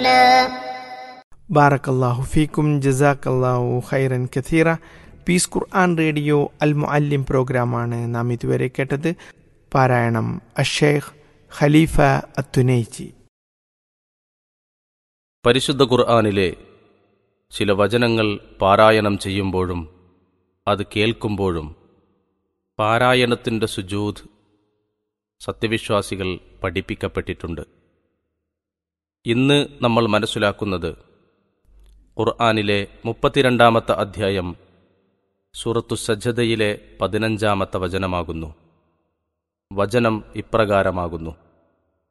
قولا ബാറക്കല്ലാഹു ഫീക്കും ജസാക്കല്ലാഹു ഖൈറൻ കഥീറ പീസ് ഖുർആൻ റേഡിയോ അൽ മുഅല്ലിം പ്രോഗ്രാമാണ് നാം ഇതുവരെ കേട്ടത് പാരായണം അഷേഖ് ഖലീഫ അത്തുനൈജി പരിശുദ്ധ ഖുർആാനിലെ ചില വചനങ്ങൾ പാരായണം ചെയ്യുമ്പോഴും അത് കേൾക്കുമ്പോഴും പാരായണത്തിൻ്റെ സുജൂദ് സത്യവിശ്വാസികൾ പഠിപ്പിക്കപ്പെട്ടിട്ടുണ്ട് ഇന്ന് നമ്മൾ മനസ്സിലാക്കുന്നത് ഖുർആാനിലെ മുപ്പത്തിരണ്ടാമത്തെ അധ്യായം സൂറത്തു സജ്ജതയിലെ പതിനഞ്ചാമത്തെ വചനമാകുന്നു വചനം ഇപ്രകാരമാകുന്നു